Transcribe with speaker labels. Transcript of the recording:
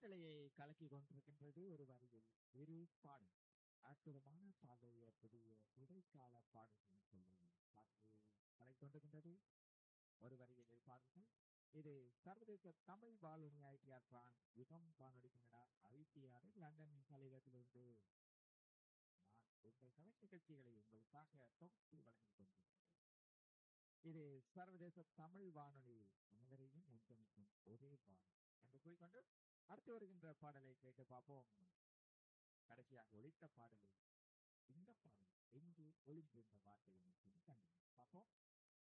Speaker 1: காட்டலையை கலக்கி கொண்டிருக்கின்றது ஒரு வரியில் இரு பாடல் அற்புதமான பாடலுடைய புதிய இடைக்கால பாடல்கள் சொல்லும் பாட்டு கலை கொண்டிருக்கின்றது ஒரு வரியில் இரு பாடல்கள் இது சர்வதேச தமிழ் வானொலி ஐடிஆர் பிரான்ஸ் யுகம் வானொலி கனடா ஐடிஆர் லண்டன் தலைவரிலிருந்து நான் உங்கள் கலை நிகழ்ச்சிகளை உங்களுக்காக தொகுத்து வழங்கிக் கொண்டிருக்கிறேன் இது சர்வதேச தமிழ் வானொலி அனைவரையும் ஒன்றிணைக்கும் ஒரே வானொலி என்று கூறிக்கொண்டு அடுத்து வருகின்ற பாடலை கேட்டு பார்ப்போம் கடைசியாக ஒழித்த பாடலில் இந்த பாடல் எங்கு ஒளிந்திருந்த வார்த்தையை கண்டு பார்ப்போம்